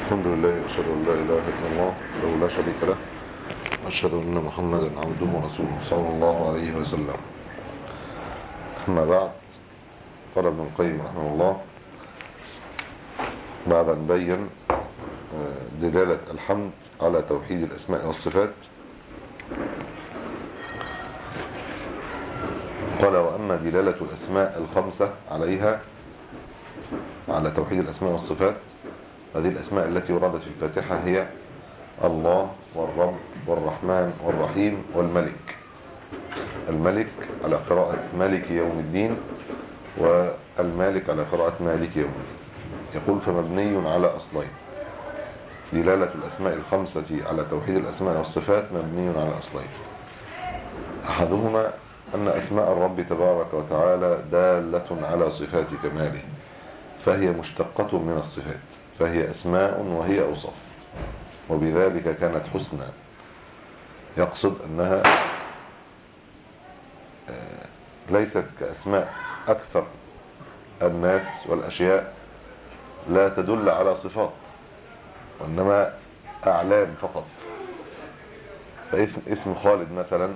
الحمد لله أشهد أن لا إله إلا الله له لا شريك له أشهد أن محمدا عبده ورسوله صلى الله عليه وسلم أما بعد قال ابن القيم رحمه الله بعد أن بين دلالة الحمد على توحيد الأسماء والصفات قال وأما دلالة الأسماء الخمسة عليها على توحيد الأسماء والصفات هذه الأسماء التي وردت في الفاتحة هي الله والرب والرحمن والرحيم والملك الملك على قراءة مالك يوم الدين والمالك على قراءة مالك يوم الدين يقول فمبني على أصلين دلالة الأسماء الخمسة على توحيد الأسماء والصفات مبني على أصلين أحدهما أن أسماء الرب تبارك وتعالى دالة على صفات كماله فهي مشتقة من الصفات فهي أسماء وهي أوصاف وبذلك كانت حسنى يقصد أنها ليست كأسماء أكثر الناس والأشياء لا تدل على صفات وإنما أعلام فقط فاسم اسم خالد مثلا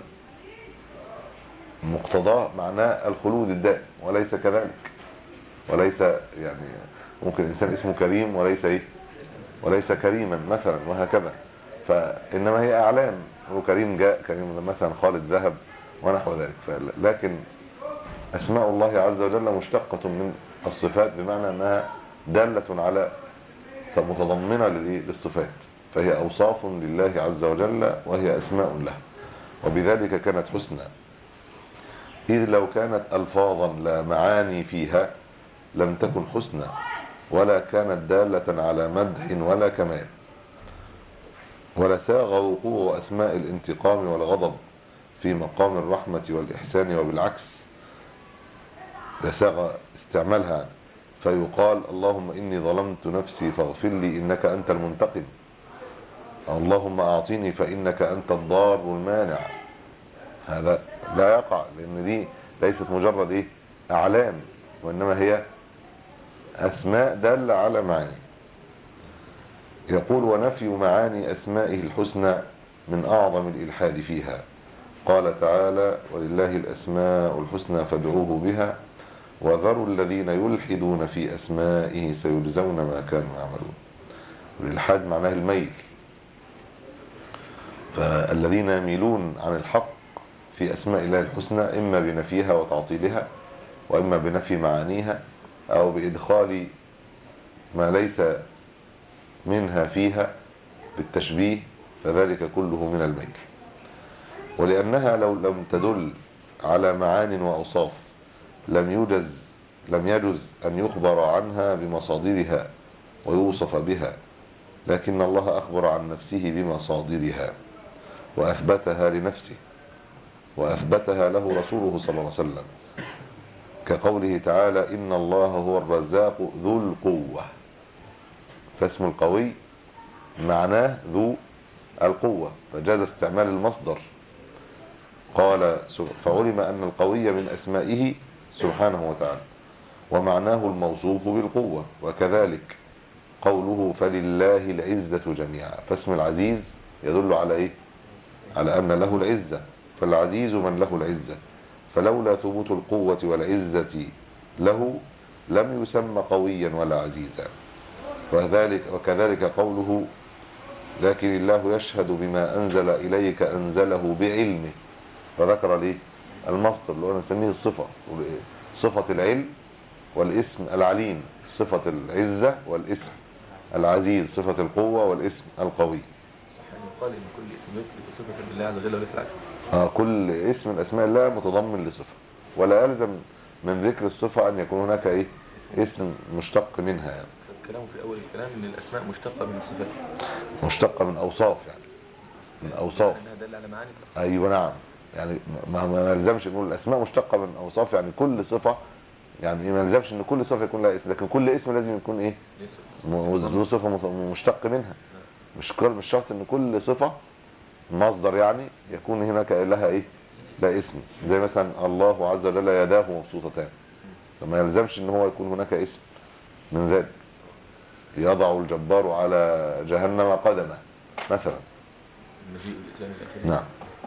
مقتضاه معناه الخلود الدائم وليس كذلك وليس يعني ممكن إنسان اسمه كريم وليس إيه وليس كريما مثلا وهكذا فإنما هي أعلام هو كريم جاء كريم مثلا خالد ذهب ونحو ذلك لكن أسماء الله عز وجل مشتقة من الصفات بمعنى أنها دالة على متضمنة للصفات فهي أوصاف لله عز وجل وهي أسماء له وبذلك كانت حسنى إذ لو كانت ألفاظا لا معاني فيها لم تكن حسنى ولا كانت دالة على مدح ولا كمال ولساغ وقوع أسماء الانتقام والغضب في مقام الرحمة والإحسان وبالعكس لساغ استعمالها فيقال اللهم إني ظلمت نفسي فاغفر لي إنك أنت المنتقم اللهم أعطيني فإنك أنت الضار المانع هذا لا يقع لأن دي ليست مجرد إيه أعلام وإنما هي أسماء دالة على معاني يقول ونفي معاني أسمائه الحسنى من أعظم الإلحاد فيها قال تعالى ولله الأسماء الحسنى فادعوه بها وذروا الذين يلحدون في أسمائه سيجزون ما كانوا يعملون الإلحاد معناه الميل فالذين يميلون عن الحق في أسماء الله الحسنى إما بنفيها وتعطيلها وإما بنفي معانيها أو بإدخال ما ليس منها فيها بالتشبيه فذلك كله من الميل ولأنها لو لم تدل على معان وأوصاف لم يجز لم يجز أن يخبر عنها بمصادرها ويوصف بها لكن الله أخبر عن نفسه بمصادرها وأثبتها لنفسه وأثبتها له رسوله صلى الله عليه وسلم كقوله تعالى إن الله هو الرزاق ذو القوة فاسم القوي معناه ذو القوة فجاز استعمال المصدر قال فعلم أن القوي من أسمائه سبحانه وتعالى ومعناه الموصوف بالقوة وكذلك قوله فلله العزة جميعا فاسم العزيز يدل على إيه على أن له العزة فالعزيز من له العزة فلولا ثبوت القوة والعزة له لم يسمى قويا ولا عزيزا وذلك وكذلك قوله لكن الله يشهد بما أنزل إليك أنزله بعلمه فذكر ليه المصدر اللي هو نسميه الصفة صفة العلم والاسم العليم صفة العزة والاسم العزيز صفة القوة والاسم القوي يقال ان كل اسم يثبت صفة لله عز وجل وليس العكس آه كل اسم من اسماء الله متضمن لصفة ولا يلزم من ذكر الصفة ان يكون هناك ايه اسم مشتق منها يعني الكلام في اول الكلام ان الاسماء مشتقة من الصفات مشتقة من اوصاف يعني من اوصاف انها دل على معاني ايوه نعم يعني ما ما نلزمش نقول الاسماء مشتقة من اوصاف يعني كل صفة يعني ما نلزمش ان كل صفة يكون لها اسم لكن كل اسم لازم يكون ايه ذو صفة مشتق منها مش كل مش شرط ان كل صفة مصدر يعني يكون هناك لها ايه لا اسم زي مثلا الله عز وجل يداه مبسوطتان فما يلزمش ان هو يكون هناك اسم من ذلك يضع الجبار على جهنم قدمه مثلا المجيء الإسلام الأخير نعم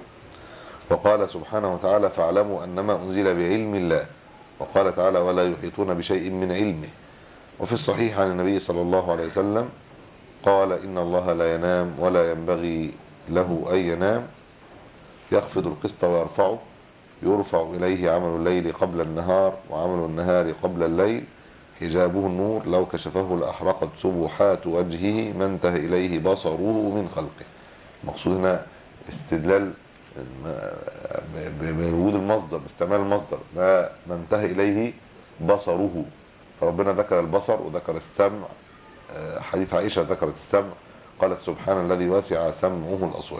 وقال سبحانه وتعالى فاعلموا أنما أنزل بعلم الله وقال تعالى ولا يحيطون بشيء من علمه وفي الصحيح عن النبي صلى الله عليه وسلم قال إن الله لا ينام ولا ينبغي له أن ينام يخفض القسط ويرفعه يرفع إليه عمل الليل قبل النهار وعمل النهار قبل الليل حجابه النور لو كشفه لأحرقت سبحات وجهه ما انتهى إليه بصره من خلقه المقصود هنا استدلال ب- ب- بوجود المصدر باستعمال المصدر ما ما انتهى إليه بصره فربنا ذكر البصر وذكر السمع آه، حديث عائشة ذكرت السمع قالت سبحان الذي وسع سمعه الأصوات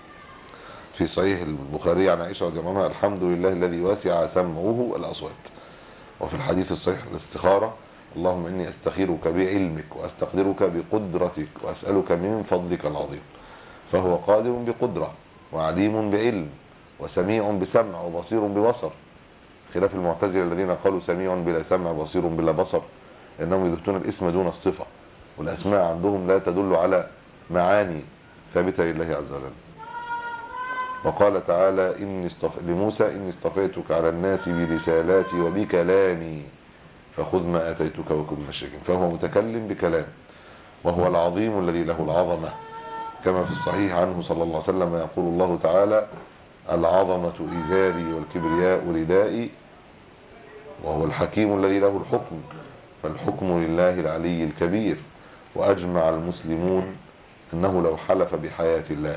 في صحيح البخاري عن عائشة رضي الله عنها الحمد لله الذي وسع سمعه الأصوات وفي الحديث الصحيح الاستخارة اللهم إني أستخيرك بعلمك وأستقدرك بقدرتك وأسألك من فضلك العظيم فهو قادر بقدرة وعليم بعلم وسميع بسمع وبصير ببصر خلاف المعتزلة الذين قالوا سميع بلا سمع بصير بلا بصر إنهم يثبتون الاسم دون الصفة والأسماء عندهم لا تدل على معاني ثابتة لله عز وجل وقال تعالى إني استف... لموسى إني اصطفيتك على الناس برسالاتي وبكلامي فخذ ما آتيتك وكن من الشاكرين فهو متكلم بكلام وهو العظيم الذي له العظمة كما في الصحيح عنه صلى الله عليه وسلم يقول الله تعالى العظمة إزاري والكبرياء ردائي وهو الحكيم الذي له الحكم فالحكم لله العلي الكبير وأجمع المسلمون أنه لو حلف بحياة الله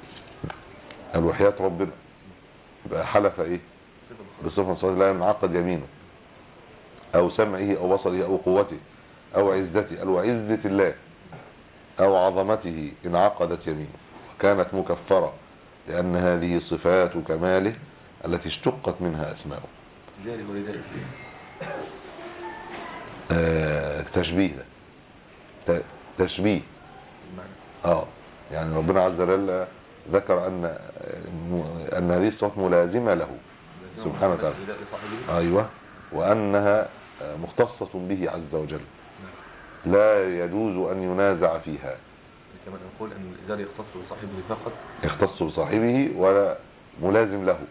قال وحياة ربنا يبقى حلف إيه صفة بصفة صفة لا ينعقد يمينه أو سمعه أو بصره أو قوته أو عزته أو عزة الله أو عظمته انعقدت يمينه كانت مكفرة لأن هذه صفات كماله التي اشتقت منها أسماؤه جاري وردائي آه تشبيه ده ت- تشبيه المعنى اه يعني ربنا عز وجل ذكر أن أن هذه الصفات ملازمة له سبحانه وتعالى. رداء صاحبه أيوة وأنها مختصة به عز وجل لا يجوز أن ينازع فيها كما نقول أن الإزار يختص بصاحبه فقط يختص بصاحبه ولا ملازم له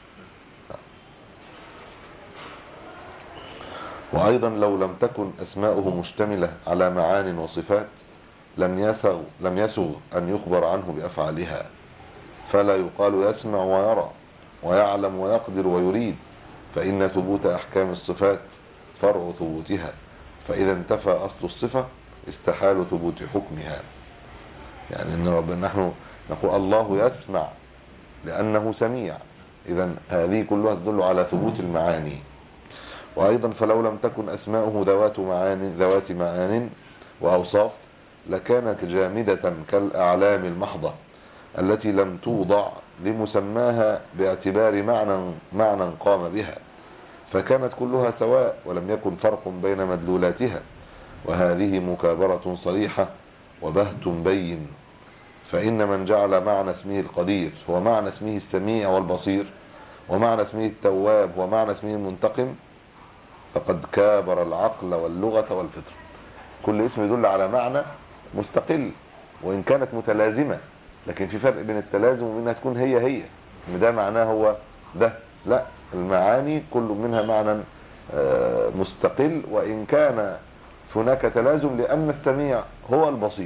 وأيضا لو لم تكن أسماؤه مشتملة على معان وصفات لم يسغ, لم يسغ أن يخبر عنه بأفعالها فلا يقال يسمع ويرى ويعلم ويقدر ويريد فإن ثبوت أحكام الصفات فرع ثبوتها فإذا انتفى أصل الصفة استحال ثبوت حكمها يعني ان ربنا نحن نقول الله يسمع لانه سميع اذا هذه كلها تدل على ثبوت المعاني وايضا فلو لم تكن اسماؤه ذوات معان ذوات معان واوصاف لكانت جامدة كالاعلام المحضة التي لم توضع لمسماها باعتبار معنى معنى قام بها فكانت كلها سواء ولم يكن فرق بين مدلولاتها وهذه مكابرة صريحة وبهت بين فإن من جعل معنى اسمه القدير هو معنى اسمه السميع والبصير ومعنى اسمه التواب ومعنى اسمه المنتقم فقد كابر العقل واللغة والفطر كل اسم يدل على معنى مستقل وإن كانت متلازمة لكن في فرق بين التلازم وبينها تكون هي هي ان ده معناه هو ده لا المعاني كل منها معنى آه، مستقل وإن كان هناك تلازم لأن السميع هو البصير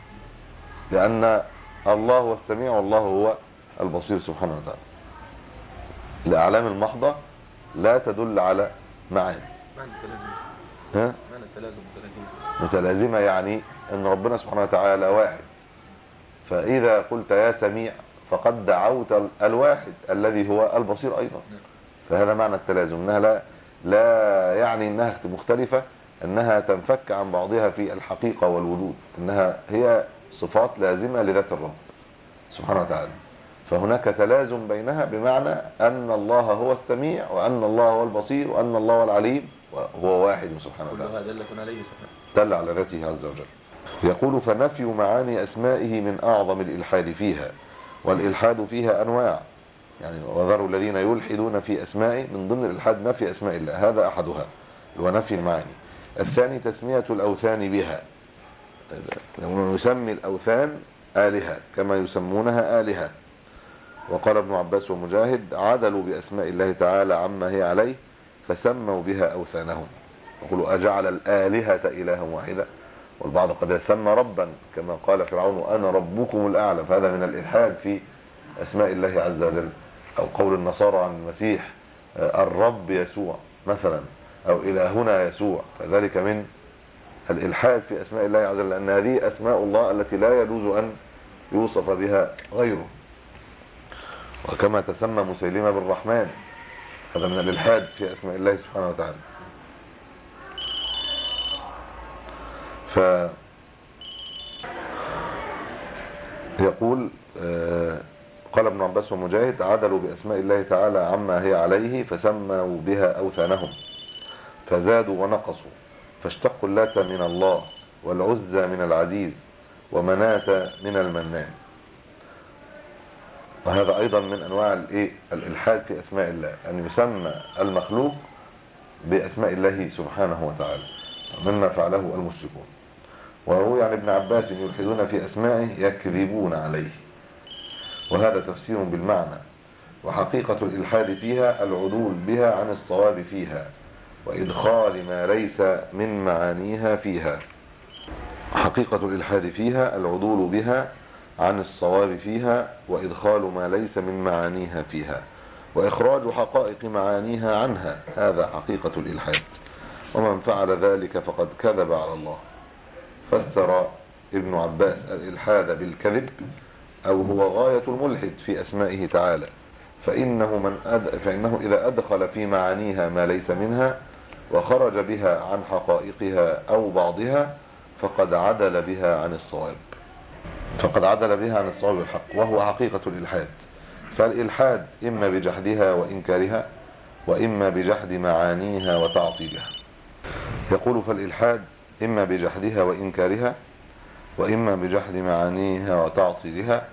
لأن الله هو السميع والله هو البصير سبحانه وتعالى الأعلام المحضة لا تدل على معاني معنى التلازم ها؟ معنى التلازم متلازم متلازمة يعني أن ربنا سبحانه وتعالى واحد فإذا قلت يا سميع فقد دعوت الواحد الذي هو البصير أيضا فهذا معنى التلازم انها لا لا يعني انها مختلفة انها تنفك عن بعضها في الحقيقة والوجود انها هي صفات لازمة لذات الرب سبحانه وتعالى فهناك تلازم بينها بمعنى ان الله هو السميع وان الله هو البصير وان الله هو العليم وهو واحد سبحانه وتعالى كلها دلة عليه سبحانه دل على ذاته عز وجل يقول فنفي معاني أسمائه من أعظم الإلحاد فيها والإلحاد فيها أنواع يعني وذروا الذين يلحدون في أسمائه من ضمن الإلحاد نفي أسماء الله هذا أحدها ونفي المعاني الثاني تسمية الأوثان بها يسمي الأوثان آلهة كما يسمونها آلهة وقال ابن عباس ومجاهد عدلوا بأسماء الله تعالى عما هي عليه فسموا بها أوثانهم يقولوا أجعل الآلهة إلها واحدة والبعض قد يسمى ربا كما قال فرعون أنا ربكم الأعلى فهذا من الإلحاد في أسماء الله عز وجل أو قول النصارى عن المسيح آه، الرب يسوع مثلا أو إلهنا يسوع فذلك من الإلحاد في أسماء الله عز وجل لأن هذه أسماء الله التي لا يجوز أن يوصف بها غيره وكما تسمى مسيلمة بالرحمن هذا من الإلحاد في أسماء الله سبحانه وتعالى ف يقول آه، قال ابن عباس ومجاهد عدلوا بأسماء الله تعالى عما هي عليه فسموا بها أوثانهم فزادوا ونقصوا فاشتقوا اللات من الله والعزى من العزيز ومناة من المنان وهذا أيضا من أنواع الإيه؟ الإلحاد في أسماء الله أن يسمى المخلوق بأسماء الله سبحانه وتعالى مما فعله المشركون وروي عن ابن عباس يلحدون في أسمائه يكذبون عليه وهذا تفسير بالمعنى وحقيقة الإلحاد فيها العدول بها عن الصواب فيها وإدخال ما ليس من معانيها فيها حقيقة الإلحاد فيها العدول بها عن الصواب فيها وإدخال ما ليس من معانيها فيها وإخراج حقائق معانيها عنها هذا حقيقة الإلحاد ومن فعل ذلك فقد كذب على الله فسر ابن عباس الإلحاد بالكذب أو هو غاية الملحد في أسمائه تعالى فإنه, من أد... فإنه إذا أدخل في معانيها ما ليس منها وخرج بها عن حقائقها أو بعضها فقد عدل بها عن الصواب فقد عدل بها عن الصواب الحق وهو حقيقة الإلحاد فالإلحاد إما بجحدها وإنكارها وإما بجحد معانيها وتعطيلها يقول فالإلحاد إما بجحدها وإنكارها وإما بجحد معانيها وتعطيلها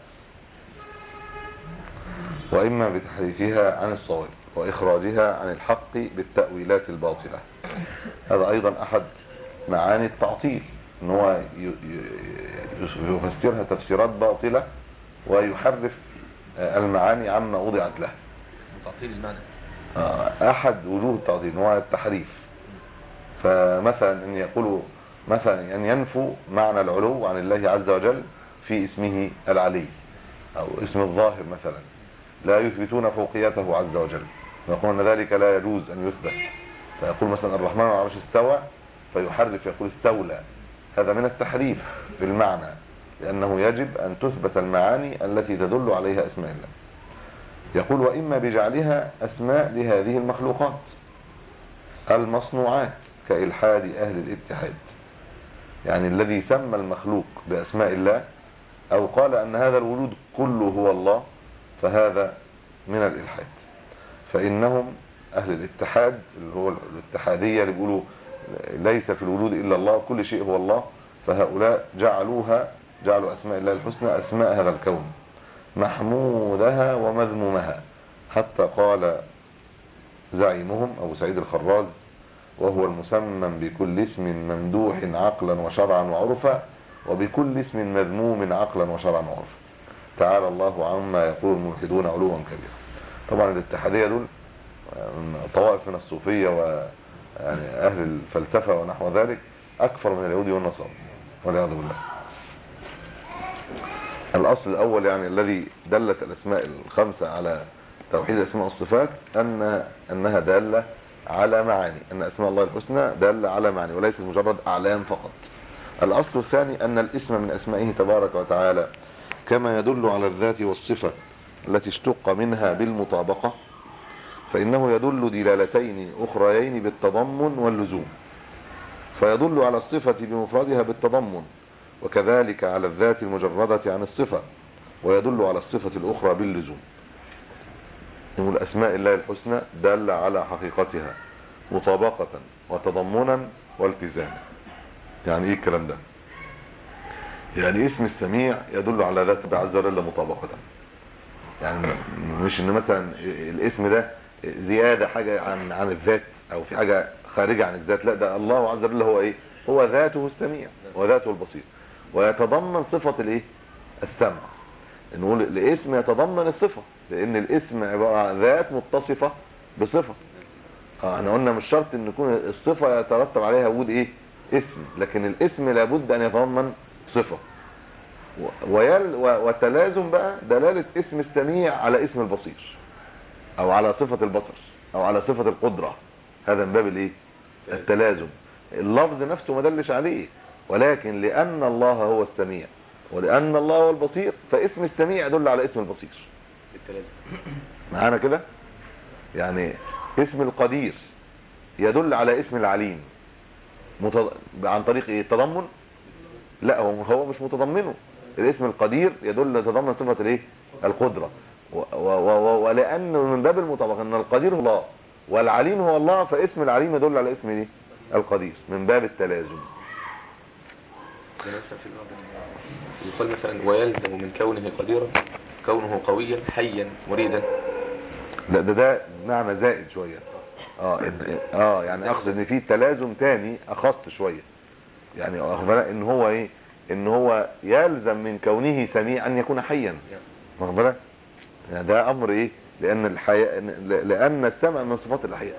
وإما بتحريفها عن الصواب وإخراجها عن الحق بالتأويلات الباطلة هذا أيضا أحد معاني التعطيل ان هو يفسرها تفسيرات باطلة ويحرف المعاني عما وضعت له تعطيل المعنى احد وجوه التعطيل هو التحريف فمثلا ان يقولوا مثلا ان ينفوا معنى العلو عن الله عز وجل في اسمه العلي او اسم الظاهر مثلا لا يثبتون فوقيته عز وجل ويقولون ان ذلك لا يجوز ان يثبت فيقول مثلا الرحمن على العرش استوى فيحرف يقول استولى هذا من التحريف بالمعنى لأنه يجب أن تثبت المعاني التي تدل عليها اسماء الله يقول وإما بجعلها أسماء لهذه المخلوقات المصنوعات كإلحاد أهل الاتحاد يعني الذي سمى المخلوق بأسماء الله أو قال أن هذا الوجود كله هو الله فهذا من الإلحاد فإنهم أهل الاتحاد اللي هو الاتحادية اللي بيقولوا ليس في الوجود إلا الله كل شيء هو الله فهؤلاء جعلوها جعلوا أسماء الله الحسنى أسماء هذا الكون محمودها ومذمومها حتى قال زعيمهم أبو سعيد الخراز وهو المسمم بكل اسم ممدوح عقلا وشرعا وعرفا وبكل اسم مذموم عقلا وشرعا وعرفا تعالى الله عما يقول الملحدون علوا كبيرا طبعا الاتحادية دول طوائف من الصوفية و يعني أهل الفلسفة ونحو ذلك أكثر من اليهود والنصارى والعياذ بالله الأصل الأول يعني الذي دلت الأسماء الخمسة على توحيد الأسماء والصفات أن أنها دالة على معاني أن أسماء الله الحسنى دالة على معاني وليس مجرد أعلام فقط الأصل الثاني أن الاسم من أسمائه تبارك وتعالى كما يدل على الذات والصفة التي اشتق منها بالمطابقة فإنه يدل دلالتين أخريين بالتضمن واللزوم فيدل على الصفة بمفردها بالتضمن وكذلك على الذات المجردة عن الصفة ويدل على الصفة الأخرى باللزوم يقول أسماء الله الحسنى دل على حقيقتها مطابقة وتضمنا والتزاما يعني ايه الكلام ده يعني اسم السميع يدل على ذات الله عز وجل مطابقة يعني مش ان مثلا الاسم ده زيادة حاجة عن عن الذات او في حاجة خارجة عن الذات لا ده الله عز وجل هو ايه هو ذاته السميع وذاته البصير ويتضمن صفة الايه السمع نقول الاسم يتضمن الصفة لان الاسم عبارة عن ذات متصفة بصفة اه احنا قلنا مش شرط ان يكون الصفة يترتب عليها وجود ايه اسم لكن الاسم لابد ان يتضمن صفة و- ويل و- وتلازم بقى دلالة اسم السميع على اسم البصير او على صفة البصر او على صفة القدرة هذا من باب الايه التلازم اللفظ نفسه ما دلش عليه ولكن لان الله هو السميع ولان الله هو البصير فاسم السميع يدل على اسم البصير بالتلازم معانا كده يعني اسم القدير يدل على اسم العليم متض... عن طريق ايه التضمن لا هو هو مش متضمنه الاسم القدير يدل يتضمن صفه الايه القدره و... و... و... ولان من باب المطابقه ان القدير هو الله والعليم هو الله فاسم العليم يدل على اسم ايه القدير من باب التلازم يعني مثلا في بعض ال- يقال مثلا ويلزم من كونه قديرا كونه قويا حيا مريدا لا ده ده معنى زائد شويه اه إن- اه يعني اقصد ان في تلازم تاني اخص شويه يعني واخد بالك ان هو ايه ان هو يلزم من كونه سميع ان يكون حيا واخد بالك يعني ده امر ايه لان الحياة لان السمع من صفات الاحياء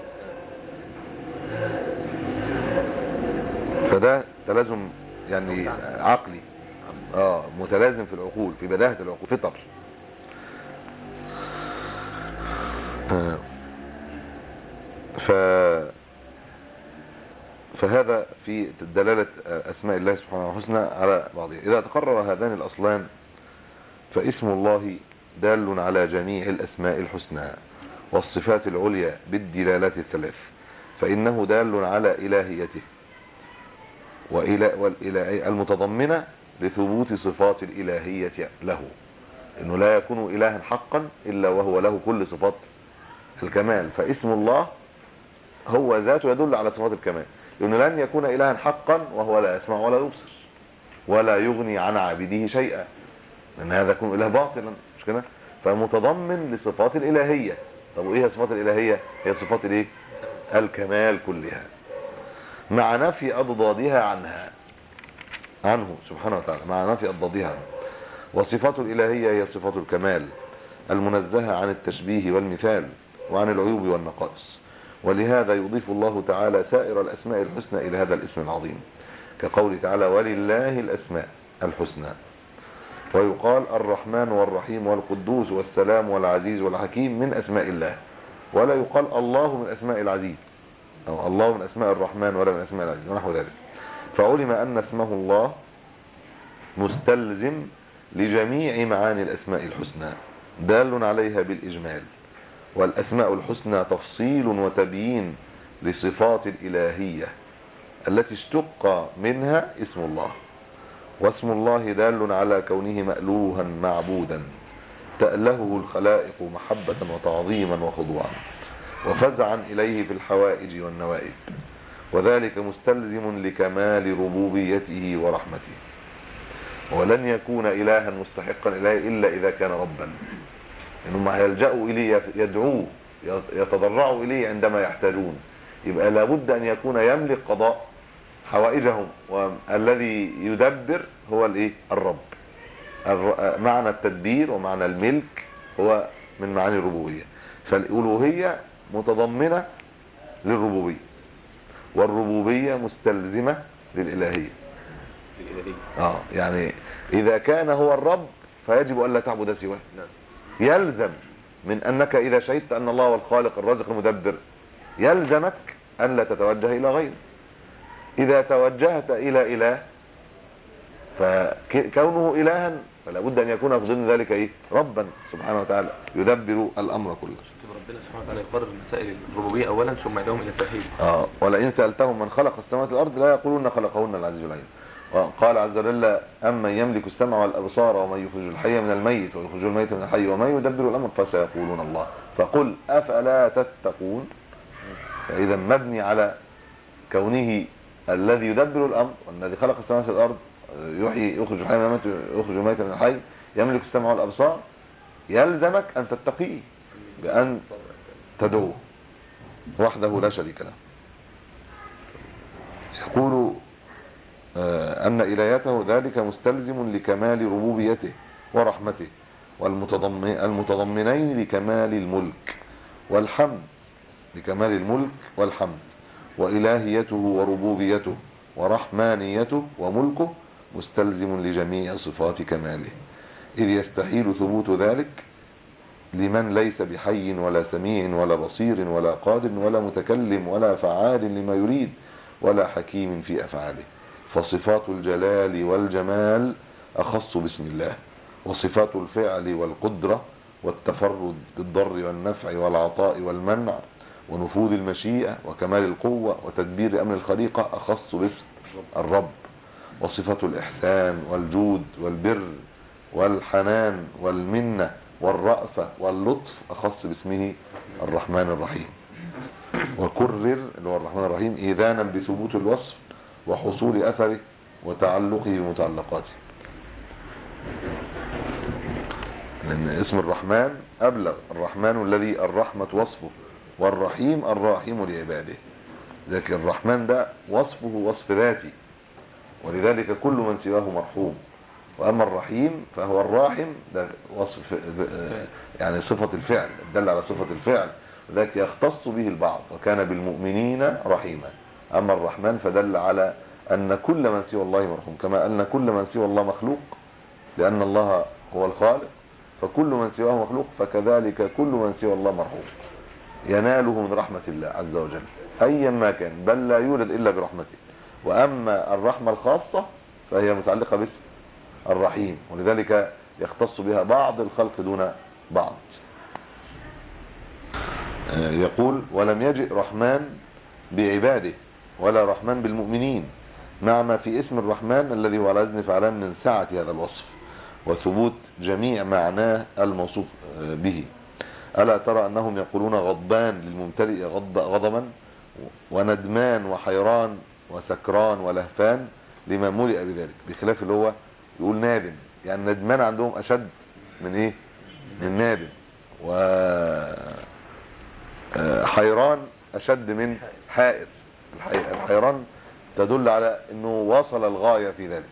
فده تلازم يعني عقلي اه متلازم في العقول في بداهة العقول فطر آه. ف فهذا في دلالة أسماء الله سبحانه وحسنى على بعضها إذا تقرر هذان الأصلان فاسم الله دال على جميع الأسماء الحسنى والصفات العليا بالدلالات الثلاث فإنه دال على إلهيته وإله والإله المتضمنة لثبوت صفات الإلهية له إنه لا يكون إلها حقا إلا وهو له كل صفات الكمال فاسم الله هو ذاته يدل على صفات الكمال لأنه لن يكون إلها حقا وهو لا يسمع ولا يبصر ولا يغني عن عابده شيئا لأن هذا يكون إله باطلا مش كده فمتضمن لصفات الإلهية طب وإيه صفات الإلهية هي صفات الإيه الكمال كلها مع نفي أضدادها عنها عنه سبحانه وتعالى مع نفي أضدادها عنه وصفات الإلهية هي صفات الكمال المنزهة عن التشبيه والمثال وعن العيوب والنقائص ولهذا يضيف الله تعالى سائر الأسماء الحسنى إلى هذا الاسم العظيم كقوله تعالى ولله الأسماء الحسنى ويقال الرحمن والرحيم والقدوس والسلام والعزيز والحكيم من أسماء الله ولا يقال الله من أسماء العزيز أو الله من أسماء الرحمن ولا من أسماء العزيز ونحو ذلك فعلم أن اسمه الله مستلزم لجميع معاني الأسماء الحسنى دال عليها بالإجمال والأسماء الحسنى تفصيل وتبيين لصفات الإلهية التي اشتق منها اسم الله واسم الله دال على كونه مألوها معبودا تألهه الخلائق محبة وتعظيما وخضوعا وفزعا إليه في الحوائج والنوائب وذلك مستلزم لكمال ربوبيته ورحمته ولن يكون إلها مستحقا إليه إلا إذا كان ربا إنهم يلجأوا إليه يدعوه يتضرعوا إليه عندما يحتاجون يبقى لابد أن يكون يملك قضاء حوائجهم والذي يدبر هو الايه الرب الر- معنى التدبير ومعنى الملك هو من معاني الربوبية فالألوهية متضمنة للربوبية والربوبية مستلزمة للإلهية الإلهية اه يعني إذا كان هو الرب فيجب ألا تعبد سواه نعم يلزم من أنك إذا شهدت أن الله هو الخالق الرازق المدبر يلزمك أن لا تتوجه إلى غيره إذا توجهت إلى إله فكونه إلها فلا بد أن يكون في ضمن ذلك إيه ربا سبحانه وتعالى يدبر الأمر كله شوف ربنا سبحانه وتعالى يقرر مسائل الربوبية أولا ثم يدعوهم إلى التوحيد آه ولئن سألتهم من خلق السماوات والأرض لا يقولون خلقهن العزيز العليم وقال عز وجل أمن يملك السمع والأبصار ومن يخرج الحي من الميت ويخرج الميت من الحي ومن يدبر الأمر فسيقولون الله فقل أفلا تتقون فإذا مبني على كونه الذي يدبر الأمر والذي خلق السماوات والأرض يحيي يخرج الحي من الميت ويخرج الميت من الحي يملك السمع والأبصار يلزمك أن تتقيه بأن تدعوه وحده لا شريك له يقول آه، أن إلهيته ذلك مستلزم لكمال ربوبيته ورحمته والمتضمن المتضمنين لكمال الملك والحمد لكمال الملك والحمد وإلهيته وربوبيته ورحمانيته وملكه مستلزم لجميع صفات كماله إذ يستحيل ثبوت ذلك لمن ليس بحي ولا سميع ولا بصير ولا قادر ولا متكلم ولا فعال لما يريد ولا حكيم في أفعاله فصفات الجلال والجمال أخص بسم الله وصفات الفعل والقدرة والتفرد بالضر والنفع والعطاء والمنع ونفوذ المشيئة وكمال القوة وتدبير أمر الخليقة أخص باسم الرب وصفة الإحسان والجود والبر والحنان والمنة والرأفة واللطف أخص باسمه الرحمن الرحيم وكرر اللي هو الرحمن الرحيم إذانا بثبوت الوصف وحصول أثره وتعلقه بمتعلقاته لأن اسم الرحمن أبلغ الرحمن الذي الرحمة وصفه والرحيم الراحم لعباده لكن الرحمن ده وصفه وصف ذاتي ولذلك كل من سواه مرحوم وأما الرحيم فهو الراحم ده وصف يعني صفة الفعل دل على صفة الفعل ذلك يختص به البعض وكان بالمؤمنين رحيما أما الرحمن فدل على أن كل من سوى الله مرحوم كما أن كل من سوى الله مخلوق لأن الله هو الخالق فكل من سواه مخلوق فكذلك كل من سوى الله مرحوم يناله من رحمة الله عز وجل أيا ما كان بل لا يولد إلا برحمته وأما الرحمة الخاصة فهي متعلقة باسم الرحيم ولذلك يختص بها بعض الخلق دون بعض يقول ولم يجئ رحمن بعباده ولا رحمن بالمؤمنين مع ما في اسم الرحمن الذي هو على وزن فعلان من سعة هذا الوصف وثبوت جميع معناه الموصوف به ألا ترى أنهم يقولون غضبان للممتلئ غضب غضبا وندمان وحيران وسكران ولهفان لما ملئ بذلك بخلاف اللي هو يقول نادم يعني ندمان عندهم أشد من إيه من نادم و حيران أشد من حائر الحيران تدل على أنه وصل الغاية في ذلك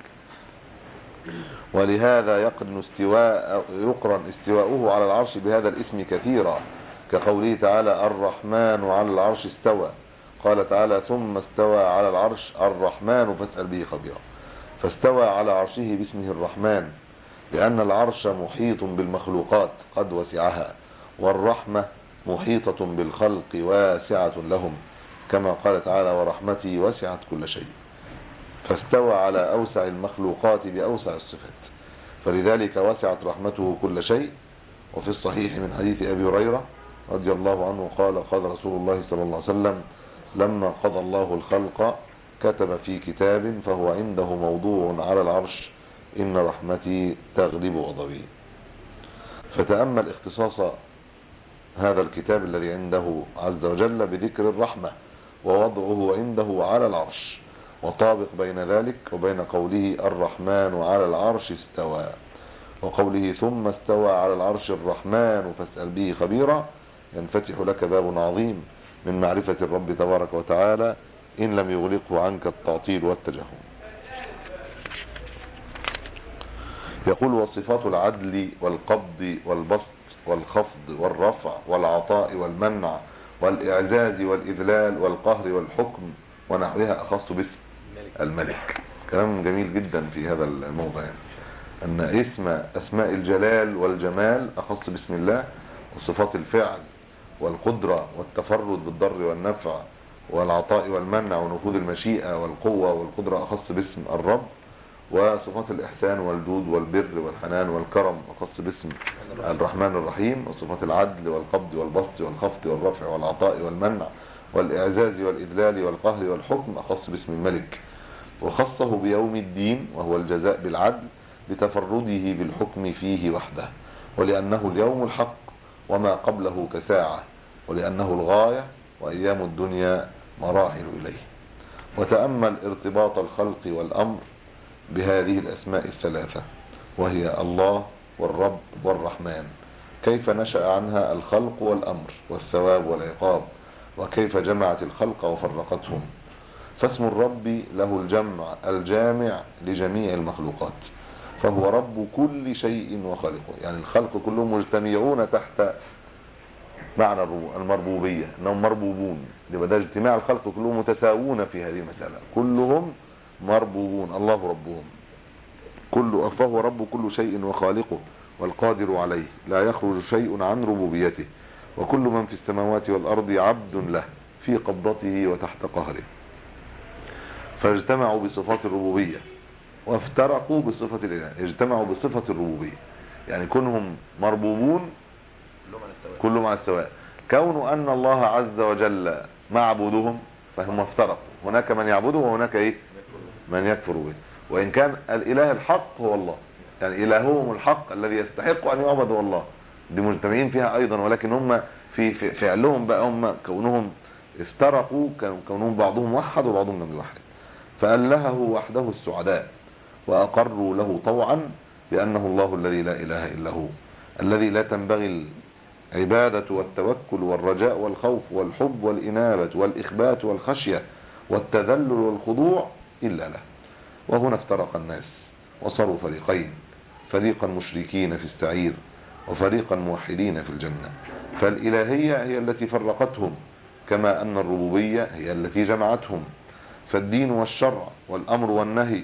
ولهذا يقرن استواء يقرن استواؤه على العرش بهذا الاسم كثيرا كقوله تعالى الرحمن على العرش استوى قال تعالى ثم استوى على العرش الرحمن فاسأل به خبيرا فاستوى على عرشه باسمه الرحمن لأن العرش محيط بالمخلوقات قد وسعها والرحمة محيطة بالخلق واسعة لهم كما قال تعالى ورحمتي وسعت كل شيء فاستوى على أوسع المخلوقات بأوسع الصفات فلذلك وسعت رحمته كل شيء وفي الصحيح من حديث أبي هريرة رضي الله عنه قال قال رسول الله صلى الله عليه وسلم لما قضى الله الخلق كتب في كتاب فهو عنده موضوع على العرش إن رحمتي تغلب غضبي فتأمل اختصاص هذا الكتاب الذي عنده عز وجل بذكر الرحمة ووضعه عنده على العرش وطابق بين ذلك وبين قوله الرحمن على العرش استوى وقوله ثم استوى على العرش الرحمن فاسأل به خبيرا ينفتح لك باب عظيم من معرفة الرب تبارك وتعالى إن لم يغلقه عنك التعطيل والتجهم يقول وصفات العدل والقبض والبسط والخفض والرفع والعطاء والمنع والإعزاز والإذلال والقهر والحكم ونحوها أخص باسم الملك كلام جميل جدا في هذا الموضع يعني. أن اسم أسماء الجلال والجمال أخص باسم الله وصفات الفعل والقدرة والتفرد بالضر والنفع والعطاء والمنع ونفوذ المشيئة والقوة والقدرة أخص باسم الرب وصفات الإحسان والجود والبر والحنان والكرم أخص باسم الرحمن الرحيم وصفات العدل والقبض والبسط والخفض والرفع والعطاء والمنع والإعزاز والإذلال والقهر والحكم أخص باسم الملك وخصه بيوم الدين وهو الجزاء بالعدل لتفرده بالحكم فيه وحده ولأنه اليوم الحق وما قبله كساعة ولأنه الغاية وأيام الدنيا مراحل إليه وتأمل ارتباط الخلق والأمر بهذه الأسماء الثلاثة وهي الله والرب والرحمن كيف نشأ عنها الخلق والأمر والثواب والعقاب وكيف جمعت الخلق وفرقتهم فاسم الرب له الجمع الجامع لجميع المخلوقات فهو رب كل شيء وخالقه يعني الخلق كلهم مجتمعون تحت معنى الربو- المربوبية انهم مربوبون يبقى ده اجتماع الخلق كلهم متساوون في هذه المسألة كلهم مربوبون الله ربهم كل فهو رب كل شيء وخالقه والقادر عليه لا يخرج شيء عن ربوبيته وكل من في السماوات والأرض عبد له في قبضته وتحت قهره فاجتمعوا بصفات الربوبية وافترقوا بصفة الإله اجتمعوا بصفة الربوبية يعني كونهم مربوبون كلهم على السواء كله مع السواء كون أن الله عز وجل معبودهم فهم افترقوا هناك من يعبده وهناك ايه من يكفر به وإن كان الإله الحق هو الله يعني إلههم الحق الذي يستحق أن يعبد هو الله دي مجتمعين فيها أيضا ولكن هم في في فعلهم بقى هم كونهم افترقوا كون- كونهم بعضهم وحد وبعضهم لم يوحد فألهه وحده السعداء وأقروا له طوعا بأنه الله الذي لا إله إلا هو الذي لا تنبغي العبادة والتوكل والرجاء والخوف والحب والإنابة والإخبات والخشية والتذلل والخضوع إلا له وهنا افترق الناس وصاروا فريقين فريقا مشركين في السعير وفريقا موحدين في الجنة فالإلهية هي التي فرقتهم كما أن الربوبية هي التي جمعتهم فالدين والشرع والأمر والنهي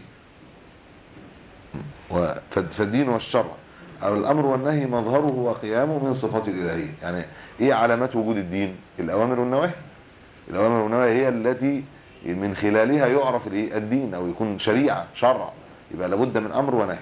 و- ف- فالدين والشرع أو الأمر والنهي مظهره وقيامه من صفات الإلهية يعني إيه علامات وجود الدين الأوامر والنواهي الأوامر والنواهي هي التي من خلالها يعرف الإيه؟ الدين أو يكون شريعة شرع يبقى لابد من أمر ونهي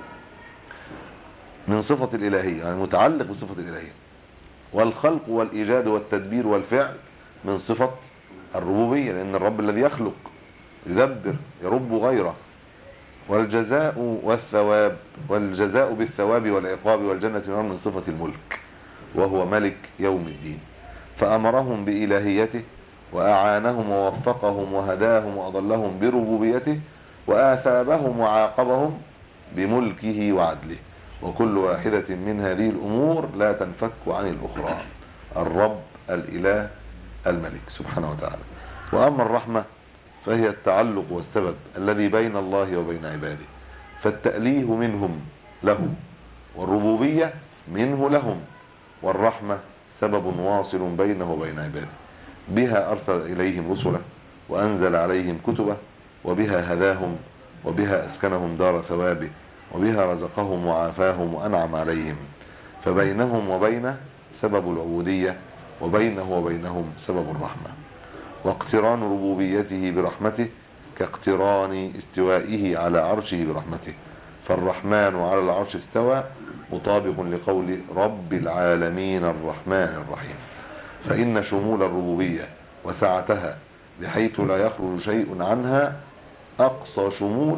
من صفة الإلهية يعني متعلق بصفة الإلهية والخلق والإيجاد والتدبير والفعل من صفة الربوبية لأن الرب الذي يخلق يدبر يرب غيره والجزاء والثواب والجزاء بالثواب والعقاب والجنة والنار من صفة الملك وهو ملك يوم الدين فأمرهم بإلهيته وأعانهم ووفقهم وهداهم وأضلهم بربوبيته وآثابهم وعاقبهم بملكه وعدله وكل واحدة من هذه الأمور لا تنفك عن الأخرى الرب الإله الملك سبحانه وتعالى وأما الرحمة فهي التعلق والسبب الذي بين الله وبين عباده فالتأليه منهم له والربوبية منه لهم والرحمة سبب واصل بينه وبين عباده بها أرسل إليهم رسله وأنزل عليهم كتبه وبها هداهم وبها أسكنهم دار ثوابه وبها رزقهم وعافاهم وأنعم عليهم فبينهم وبينه سبب العبودية وبينه وبينهم سبب الرحمة واقتران ربوبيته برحمته كاقتران استوائه على عرشه برحمته فالرحمن على العرش استوى مطابق لقول رب العالمين الرحمن الرحيم فإن شمول الربوبية وسعتها بحيث لا يخرج شيء عنها أقصى شمول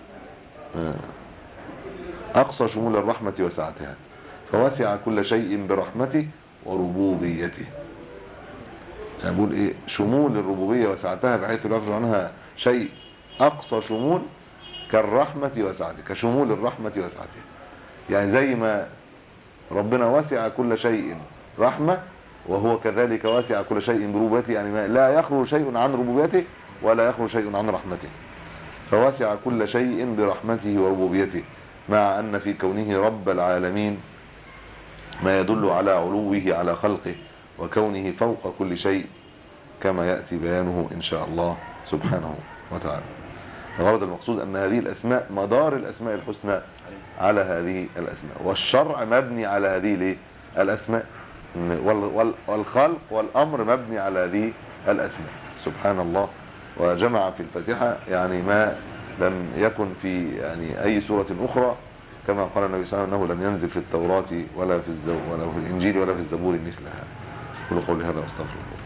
أقصى شمول الرحمة وسعتها فوسع كل شيء برحمته وربوبيته يعني بقول ايه شمول الربوبية وسعتها بحيث لا يخرج عنها شيء أقصى شمول كالرحمة وسعته كشمول الرحمة وسعته يعني زي ما ربنا وسع كل شيء رحمة وهو كذلك وسع كل شيء بربوبيته يعني ما لا يخرج شيء عن ربوبيته ولا يخرج شيء عن رحمته فوسع كل شيء برحمته وربوبيته مع أن في كونه رب العالمين ما يدل على علوه على خلقه وكونه فوق كل شيء كما يأتي بيانه إن شاء الله سبحانه وتعالى الغرض المقصود أن هذه الأسماء مدار الأسماء الحسنى على هذه الأسماء والشرع مبني على هذه الايه؟ الأسماء وال- وال- والخلق والأمر مبني على هذه الأسماء سبحان الله وجمع في الفاتحة يعني ما لم يكن في يعني أي سورة أخرى كما قال النبي صلى الله عليه وسلم أنه لم ينزل في التوراة ولا في الزو ولا في الإنجيل ولا في الزبور مثلها كل قول هذا واستغفر الله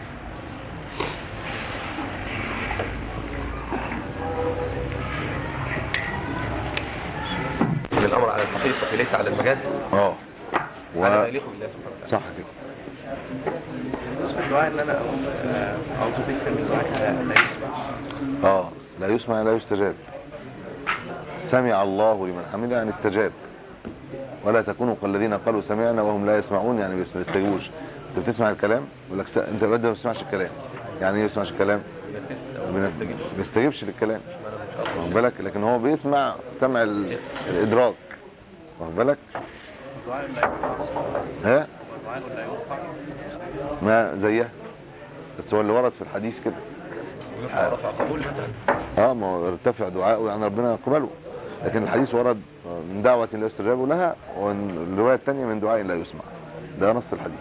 إن الأمر على الحقيقة ليس على المجاز اه و... على ما يليق بالله سبحانه وتعالى صح كده الدعاء ان انا آه، اعوذ بك من دعاء لا يسمع اه لا يسمع لا يستجاب سمع الله لمن حمده يعني استجاب ولا تكونوا كالذين قالوا سمعنا وهم لا يسمعون يعني بس ما يستجيبوش انت بتسمع الكلام يقول لك س... انت بدأ ما بتسمعش الكلام يعني ايه يسمعش الكلام ما بيستجيبش للكلام واخد بالك لكن هو بيسمع سمع ال- الادراك واخد بالك الدعاء لا ينفع ها الدعاء لا ينفع ما زيها بس هو اللي ورد في الحديث كده رفع قبول مثلا اه ما هو ارتفع دعاءه يعني ربنا يقبله لكن الحديث ورد من دعوة لا يستجاب لها والرواية الثانية من دعاء لا يسمع ده نص الحديث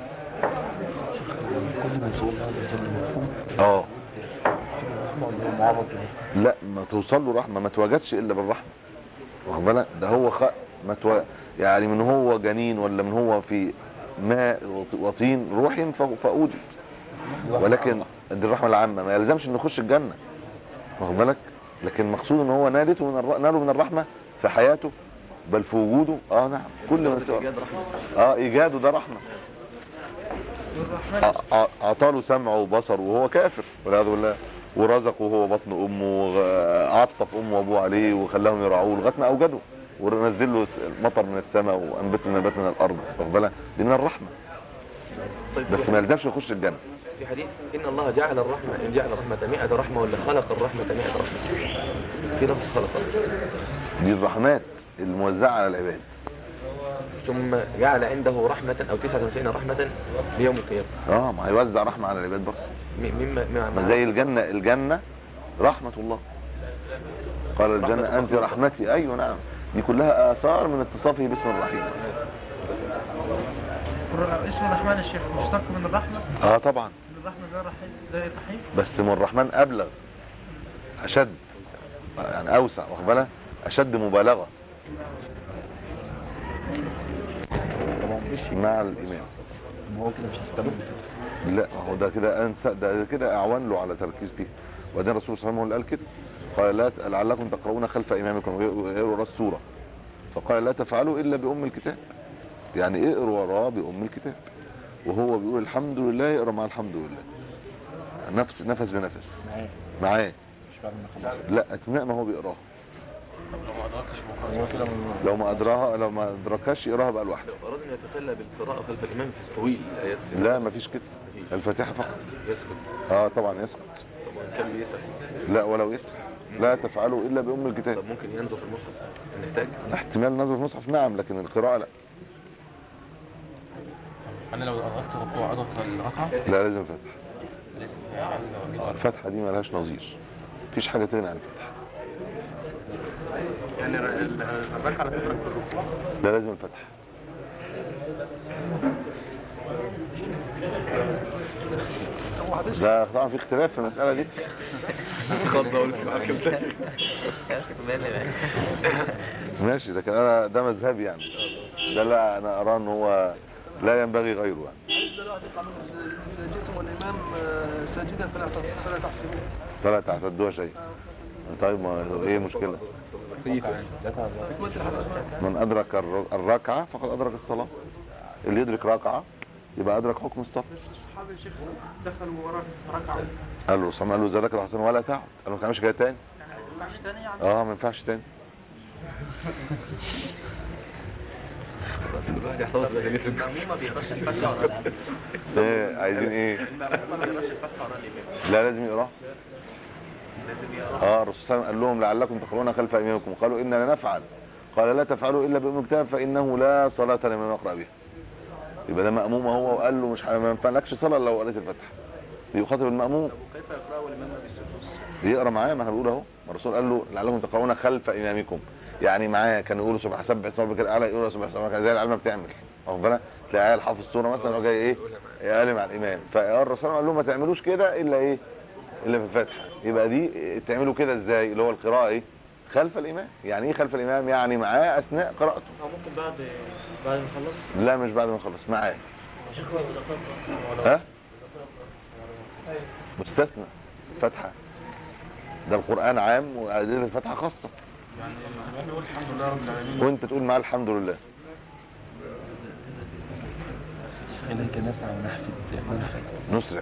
كل موصول الله عز وجل مفهوم اه رحمه ولا هو معرض له لا ما توصل له رحمة ما توجدش الا بالرحمة واخد بالك ده هو خ... ما تو... يعني من هو جنين ولا من هو في ماء وط- وطين روح ف... فأوجد ولكن دي الرحمة العامة ما يلزمش انه يخش الجنة واخد بالك لكن مقصود ان هو نالته من الر... ناله من الرحمة في حياته بل في وجوده اه نعم كل ما سوى إيجاد رحمة اه ايجاده ده رحمة أ- أ- اعطاله سمعه وبصره وهو كافر والعياذ بالله ورزقه وهو بطن امه وعطف امه وابوه عليه وخلاهم يرعوه لغايه ما اوجده ونزل له المطر من السماء وانبت النبات من الارض واخد بالك دي من الرحمه طيب بس ما يلزمش يخش الجنه في حديث إن الله جعل الرحمة إن جعل الرحمة مئة رحمة ولا خلق الرحمة مئة رحمة في نفس خلق دي الرحمات الموزعه على العباد ثم جعل عنده رحمة أو 99 رحمة ليوم القيامة اه ما هيوزع رحمه على العباد برضه م- مما مما ما زي الجنه الجنه رحمه الله قال الجنه انت رحمتي ايوه نعم دي كلها اثار من اتصافه باسم الرحيم اسم الرحمن الشيخ مشتق من الرحمة اه طبعا من الرحمة زي الرحيم زي الرحيم بس من الرحمن ابلغ اشد يعني اوسع واخد بالك اشد مبالغه طبعا مش مع الامام ما هو كده مش هيستمر لا هو ده كده انسى ده كده اعوان له على تركيز فيه وبعدين الرسول صلى الله عليه وسلم هو اللي قال كده قال لا لعلكم تقرؤون خلف امامكم غير ورا السوره فقال لا تفعلوا الا بام الكتاب يعني اقروا وراه بام الكتاب وهو بيقول الحمد لله اقرا مع الحمد لله نفس نفس بنفس معاه معاه مش بعد ما خلص لا اثناء ما هو بيقراها هو كده من- لو ما ادراها لو ما ادركهاش يقراها بقى لوحده لو أردنا يتخلى بالقراءة خلف الإمام في طويل الآيات لا مفيش كده الفاتحه فقط يسكت اه طبعا يسقط طب وإن كان بيسأل لا ولو يسرح لا تفعلوا الا بام الكتاب طب ممكن ينظر في المصحف نحتاج احتمال نظر في المصحف نعم لكن القراءة لا انا لو أردت ركوع أدرك الركعة لا لازم فتح لازم يعني لو جيت الفتحة دي ملهاش نظير مفيش حاجة تغني عن الفتحة يعني الركعة لا تدرك بالركوع لا لازم الفتحة ده طبعا في اختلاف في المسألة دي خضة ولسه ماشي لكن انا ده مذهبي يعني ده لا انا اراه ان هو لا ينبغي غيره يعني دلوقتي قالوا إذا جئتم والإمام آه، ساجدا فلا تص- فلا تحسبوه فلا تعتدوها شيء طيب ما ايه المشكلة من ادرك الر- الركعة فقد ادرك الصلاة اللي يدرك ركعة يبقى ادرك حكم الصلاة الصحابي الشيخ دخل المباراة ركعة قال له صلى قال له ذلك الحسن ولا تعد قال له ما تعملش كده تاني يعني ما ينفعش تاني يعني اه ما ينفعش تاني الواحد يحتفظ بأدلة المأموم ما بيقراش الفاتحة ولا الإمام ايه عايزين ايه المأموم ما بيقراش الفاتحة ولا الإمام لا لازم يقراه لازم يقرا اه الرسول صلى الله عليه وسلم قال لهم لعلكم تقرؤون خلف امامكم قالوا اننا لا نفعل قال لا تفعلوا الا بام الكتاب فانه لا صلاه لمن يقرا بها يبقى ده ماموم هو وقال له مش ح- ما ينفعلكش صلاه لو قريت الفاتحه بيخاطب الماموم كيف يقرأ والإمام ما بيسجدش بيقرا معاه ما احنا بنقول اهو ما الرسول قال له لعلكم تقرؤون خلف امامكم يعني معاه كانوا يقولوا سبح سبح اسم ربك الاعلى يقولوا سبح سبح زي العلمه بتعمل واخد بالك تلاقي عيال حافظ السوره مثلا وجاي ايه يقال مع الامام فالرسول قال لهم ما تعملوش كده الا ايه الا في الفاتحه يبقى دي تعملوا كده ازاي اللي هو القراءه ايه خلف الامام يعني ايه خلف الامام يعني معاه اثناء قراءته أو ممكن بعد بعد ما يخلص لا مش بعد ما يخلص معاه ها مستثنى فتحه ده القران عام وادله الفتحه خاصه يعني الإمام يقول الحمد لله رب العالمين وانت تقول معاه الحمد لله إليك نسعى ونحفد ونحفد نسرع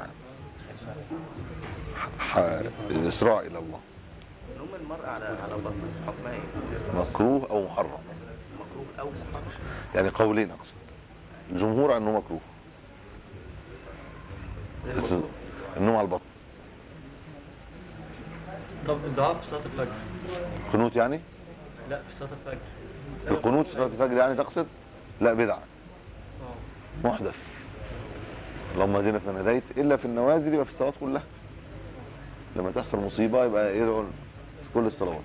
ح- الاسراع الى الله نوم المرأة على على بطن حكمها ايه؟ مكروه او محرم مكروه أو محرم يعني قولين اقصد الجمهور انه مكروه بس النوم على البطن طب الدعاء في صلاة الفجر قنوت يعني لا في صلاة الفجر القنوت في صلاة الفجر يعني تقصد لا بدعة اه محدث اللهم اهدنا فمن هديت الا في النوازل يبقى في الصلوات كلها لما تحصل مصيبة يبقى يدعو في كل الصلوات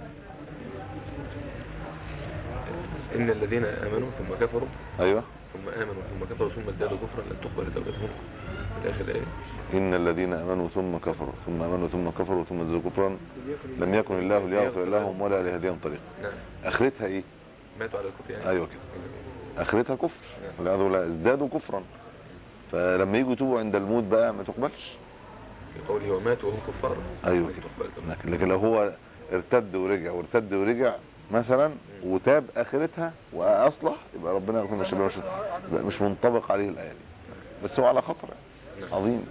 إن الذين آمنوا ثم كفروا ايوه ثم آمنوا ثم كفروا ثم ازدادوا كفرا لن تقبل توبتهم في آخر الآية ان الذين امنوا ثم كفروا ثم امنوا ثم كفروا ثم ازدادوا كفرا لم يكن الله ليغفر لهم ولا ليهديهم طريقا نعم اخرتها ايه ماتوا على الكفر يعني ايوه كده اخرتها كفر والعياذ بالله ازدادوا كفرا فلما يجوا يتوبوا عند الموت بقى ما تقبلش في قوله وماتوا وهم كفار ايوه لن تقبل توبتهم. لكن لكن لو هو ارتد ورجع وارتد ورجع مثلا وتاب اخرتها واصلح يبقى ربنا يكون مش مش, مش منطبق عليه الايه دي بس هو على خطر يعني. عظيم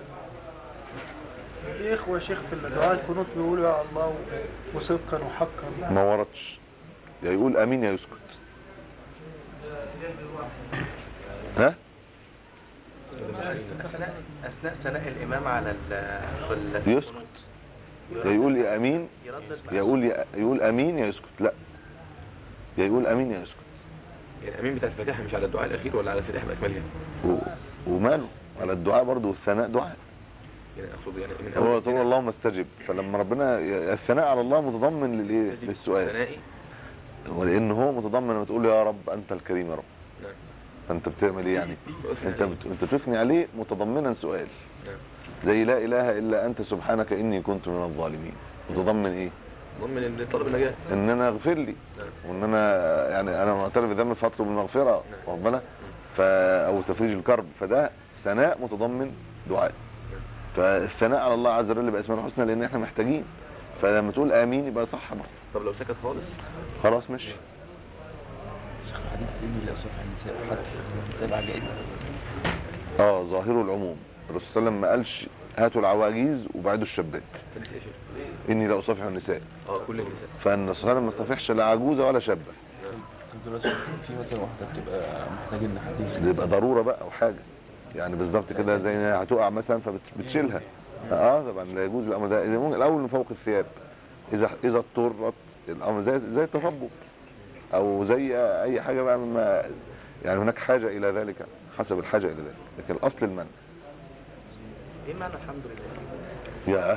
في إخوة شيخ في الدعاء القنوت بيقولوا يا الله و- وصدقا وحقا ما وردش يا يقول امين يا يسكت ها أثناء أثناء ثناء الإمام على ال في ال- يسكت يا يقول يا امين يردد يا يقول يا يقول امين يا يسكت لا يا يقول امين يا يسكت يعني الأمين بتاع الفاتحة مش على الدعاء الأخير ولا على الفاتحة بأكملها و- وماله على الدعاء برضه والثناء دعاء يعني أقصد يعني من هو أول تقول اللهم استجب فلما ربنا الثناء على الله متضمن للايه للسؤال ثنائي ولان هو متضمن لما تقول يا رب انت الكريم يا رب نعم فانت بتعمل ايه يعني انت بت... انت بتثني عليه متضمنا سؤال نعم زي لا اله الا انت سبحانك اني كنت من الظالمين متضمن ايه ضمن ان طلب النجاة ان انا اغفر لي نعم وان انا يعني انا معترف بذنبي فاطلب المغفره واخد بالك ف او تفريج الكرب فده ثناء متضمن دعاء فالثناء على الله عز وجل باسماء الحسنى لان احنا محتاجين فلما تقول امين يبقى صح برضه طب لو سكت خالص خلاص ماشي شيخ الحديث إني لا أصفح النساء حتى تتابع جائزة اه ظاهره العموم الرسول صلى الله عليه وسلم ما قالش هاتوا العواجيز وبعدوا الشباب حديث ايه يا شيخ؟ اني لا اصافح النساء اه كل النساء فالرسول صلى الله عليه وسلم ما اصطفحش لا عجوزه ولا شابه دلوقتي في مثلا واحدة بتبقى محتاج إن حد دي يبقى ضروره بقى او حاجه يعني بالظبط كده زي إنها هتقع مثلا فبتشيلها اه طبعا لا يجوز الامر ده إذا ممكن الاول من فوق الثياب اذا اذا اضطرت الامر زي زي التطبق او زي اي حاجه بقى مما يعني هناك حاجه الى ذلك حسب الحاجه الى ذلك لكن الاصل المنع إيه معنى الحمد لله؟ يا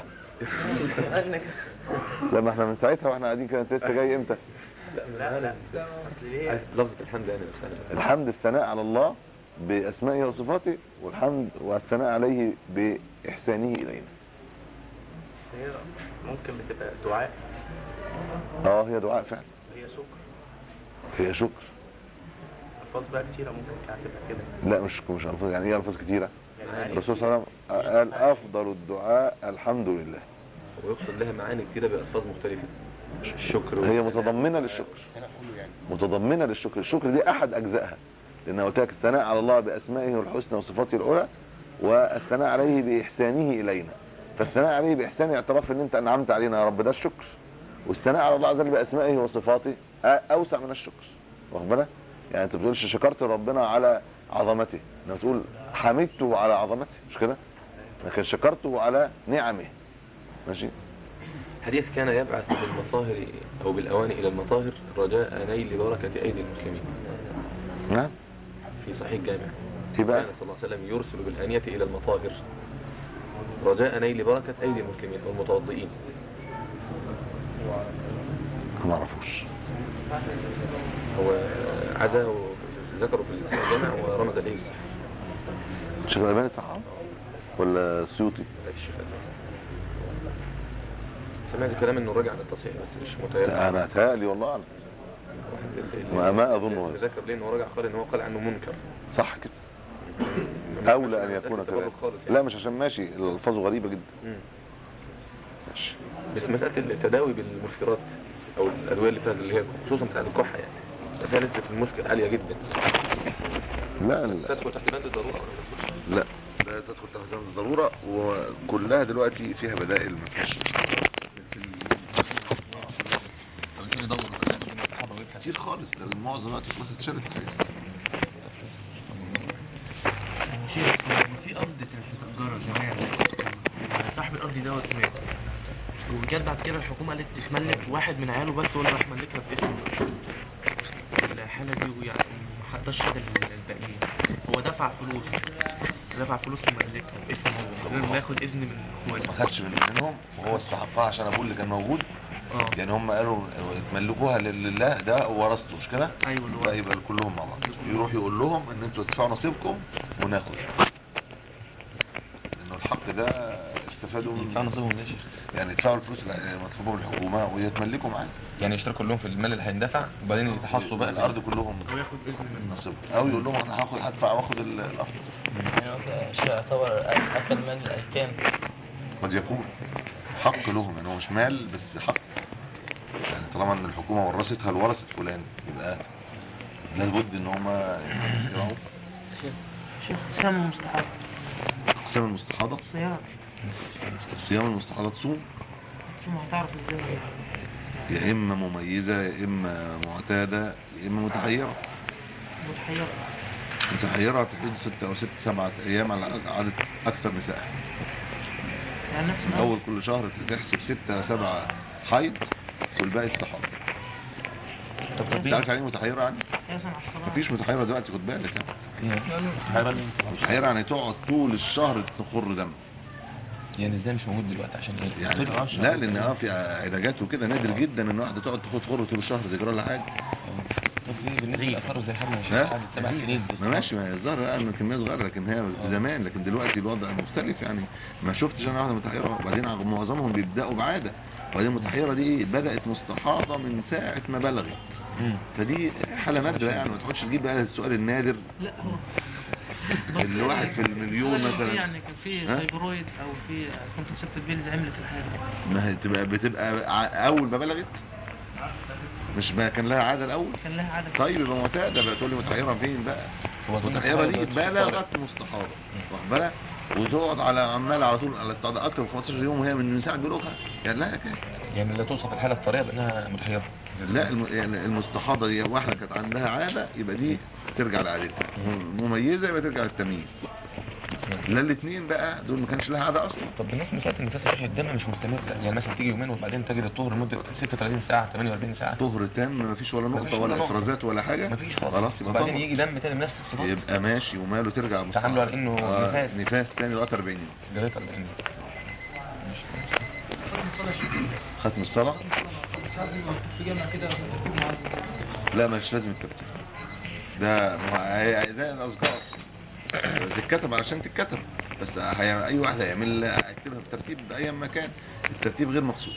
لما احنا من ساعتها واحنا قاعدين كده انت لسه جاي امتى لا لا أصل ليه؟ عايز لفظة الحمد يعني نفسها الحمد الثناء على الله باسمائه وصفاته والحمد والثناء عليه باحسانه الينا هي ممكن بتبقى دعاء اه هي دعاء فعلا هي شكر هي شكر ألفاظ بقى كتيرة ممكن كانت تبقى كده لا مش مش الفاظ يعني ايه الفاظ كتيره يعني الرسول صلى الله عليه وسلم قال افضل الدعاء الحمد لله ويقصد لها معاني كتيرة بألفاظ مختلفة الشكر هي والثناء. متضمنه للشكر متضمنه للشكر الشكر دي احد اجزائها لان قلت لك الثناء على الله باسمائه الحسنى وصفاته العلى والثناء عليه باحسانه الينا فالثناء عليه باحسان اعتراف ان انت انعمت علينا يا رب ده الشكر والثناء على الله عز وجل باسمائه وصفاته أ- اوسع من الشكر واخد بالك يعني انت بتقولش شكرت ربنا على عظمته انما تقول حمدته على عظمته مش كده لكن شكرته على نعمه ماشي حديث كان يبعث بالمطاهر أو بالأواني إلى المطاهر رجاء نيل بركة أيدي المسلمين نعم في صحيح جامع ايه بقى كان صلى الله عليه وسلم يرسل بالآنية إلى المطاهر رجاء نيل بركة أيدي المسلمين والمتوضئين ما اعرفوش هو عزاه ذكروا في الجامع ورمز إليه شيخ الألباني صح ولا السيوطي الشيخ سمعت كلام انه راجع على التصحيح بس مش متيقن انا تهيألي والله أعلم. ما- ما أظن هذا. ذكر ليه انه راجع قال ان هو قال عنه منكر صح كده اولى ان يكون كذلك لا مش عشان ماشي الالفاظ غريبه جدا مم. ماشي بس مسألة التداوي بالمسكرات او الادوية اللي فيها اللي هي خصوصا بتاعت الكحة يعني بس فيها نسبة المسكر عالية جدا لا لا تدخل تحت بند الضرورة ولا ما تدخلش؟ لا لا تدخل تحت زمن الضروره وكلها دلوقتي فيها بدائل ما فيش كتير خالص ده المعظم دلوقتي خلاص اتشالت شيخ في أرض كانت متأجرة زمان صاحب الأرض دوت مات وجت جت بعد كده الحكومه قالت تتملك واحد من عياله بس هو اللي راح ملكها باسمه الحاله دي يعني ما حدش شهد الباقيين هو دفع فلوس دفع فلوس لملكها باسمه هو من غير ما ياخد اذن من ما اخواته خدش من منهم وهو استحقها عشان ابوه اللي كان موجود اه يعني هم قالوا تملكوها لله ده ورثته مش كده ايوه اللي لا هو يبقى كلهم مع بعض يروح يقول لهم ان انتوا تدفعوا نصيبكم وناخد لانه الحق ده استفادوا يدفعوا منه نصيبهم ليه يا شيخ؟ يعني يدفعوا الفلوس اللي مطلوبه من الحكومه ويتملكوا معاه يعني يشتركوا كلهم في المال اللي هيندفع وبعدين يتحصوا بقى الارض كلهم او ياخد اذن من نصيبهم او يقول لهم انا هاخد هدفع واخد ال- الارض يعني هو شيء يعتبر أكل مال الأيتام قد يكون حق لهم يعني هو مش مال بس حق يعني طالما ان الحكومه ورثتها لورثه فلان يبقى لابد ان هم يراعوا شيخ سام مستحب اقسام المستحاضه صيام صيام المستحاضه تصوم شو ما هتعرف ازاي يا اما مميزه يا اما معتاده يا اما متحيره متحير متحيره في حدود ستة او ست سبعة ايام على عدد اكثر نساء يعني نفس من اول كل شهر تحسب ستة سبعة حيض والباقي استحاضه طب انت طب عارف يعني ايه متحيره يعني يسمع الصلاة مفيش متحيره دلوقتي خد بالك يعني حيران متحيره يعني تقعد طول الشهر تخر دم يعني ازاي مش موجود دلوقتي عشان ايه؟ يعني طلع لا لان اه في علاجات وكده نادر جدا ان واحده تقعد تاخد خر طول الشهر تجرى لها حاجه طب ليه بالنسبه للاثار زي حالنا مش ها؟ قعدت سبع سنين ما ماشي ما هي الظاهر بقى ان كميه صغيره لكن هي زمان لكن دلوقتي الوضع مختلف يعني ما شفتش انا واحده متحيره وبعدين معظمهم بيبداوا بعاده وبعدين المتحيره دي ايه بدات مستحاضه من ساعه ما بلغت مم. فدي حاله نادره يعني ما تقعدش تجيب بقى السؤال النادر لا هو اللي واحد في المليون في مثلا يعني كان في ها؟ فايبرويد او في كونترسبتيف بيلز عملت الحاجه ما هي بتبقى بتبقى ع- اول ما بلغت مش ما كان لها عاده الاول كان لها عدد طيب يبقى معتاده بقى تقول لي متحيره فين بقى هو أظن المتحيره دي الحالة دلوقتي بلغت مستحاضه واخد بالك وتقعد على عمال على طول على التعداد اكتر من 15 يوم وهي من ساعه بلوغها يعني لا كده يعني لا توصف الحاله الطريه بانها متحيره لا الم... يعني المستحاضه دي واحده كانت عندها عاده يبقى دي ترجع لعادتها مميزه يبقى ترجع للتمييز لا الاثنين بقى دول ما كانش لها عاده اصلا طب بالنسبه لساعه النفاس الصحي الدم مش مستمر يعني مثلا تيجي يومين وبعدين تجد الطهر لمده 36 ساعه 48 ساعه طهر تام ما فيش ولا مفيش نقطه ولا ولا نقطة. افرازات ولا حاجه مفيش خالص خلاص يبقى وبعدين طهر. يجي دم تاني بنفس الصفات يبقى ماشي وماله ترجع مستحاضة. تعاملوا على إنه آه، نفاس. نفاس تاني لغايه 40 يوم لغايه 40 ختم الصلاه في جامعة كده لا مش لازم الترتيب ده ما هي زي الاذكار تتكتب علشان تتكتب بس هي اي واحد هيعمل هيكتبها في ترتيب باي مكان الترتيب غير مقصود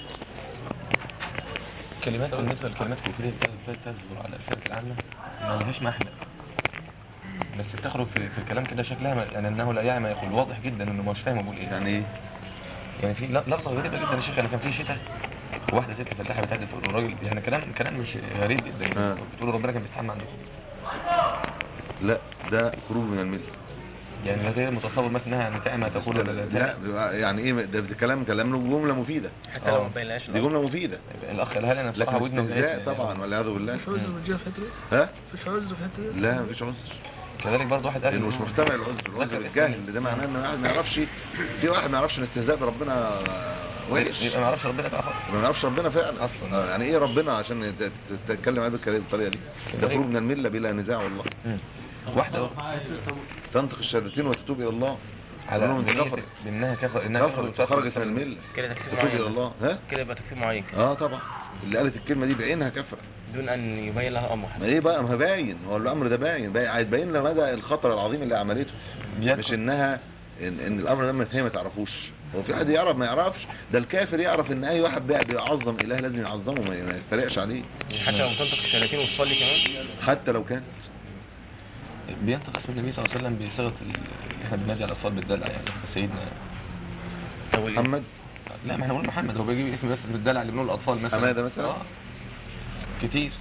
كلمات بالنسبه للكلمات الكفريه ازاي تصدر على الالفاظ العامه ما لهاش محمل بس بتخرج في, في الكلام كده شكلها ما- يعني انه لا يعي ما يقول واضح جدا انه مش فاهم بقول ايه يعني ايه يعني في ل- لفظه غريبه جدا يا شيخ انا كان في شتاء واحده ست فلاحه بتهدد تقول الراجل يعني كلام كلام مش غريب جدا آه. بتقول ربنا كان بيستحمى عندكم لا ده خروج من الملة يعني لا غير متصور مثلا انها يعني تعمى تقول ولا لا لا بيبقى يعني ايه ده ده كلام كلام له جمله مفيده حتى لو آه. ما بيناش دي جمله مفيده الاخ قالها لي انا لكن بصراحه ودني استهزاء وجعت. طبعا والعياذ بالله مش عذر بالجهة في الحتة دي ها مش عذر في الحتة دي لا مفيش عذر كذلك برضه واحد قال لانه مش محتمل العذر العذر الجهل ده معناه ان واحد ما يعرفش في واحد ما يعرفش ان الاستهزاء بربنا وحش يبقى ما يعرفش ربنا بقى خالص ما نعرفش ربنا فعلا أصلاً. آه، يعني ايه ربنا عشان ت- ت- تتكلم عليه بالكلام- بالطريقه دي ده خروج من المله بلا نزاع والله مم. واحده تنطق الشهادتين وتتوب الى الله على على انت نية كفر انها كفر انها كفرت خرجت من المله كده تكفير تتوب الى معين الله ها كده يبقى تكفير معين اه طبعا اللي قالت الكلمه دي بعينها كفر دون ان يبين لها امر ما ايه بقى ما هو باين هو الامر ده باين باين هيتبين لنا مدى الخطر العظيم اللي عملته بيدخل. مش انها ان, إن الامر ده ما هي ما تعرفوش هو في حد يعرف ما يعرفش ده الكافر يعرف ان اي واحد بقى بيعظم اله لازم يعظمه ما ما يتريقش عليه حتى لو تنطق الشهادتين وتصلي كمان حتى لو كان بينطق اسم النبي صلى الله عليه وسلم بصيغه ال- احنا بنادي على الاطفال بالدلع يعني سيدنا طب وال- محمد لا ما احنا بنقول محمد هو بيجيب اسم بس بالدلع اللي بنقول الاطفال مثلا حمادة مثلا؟ اه كتير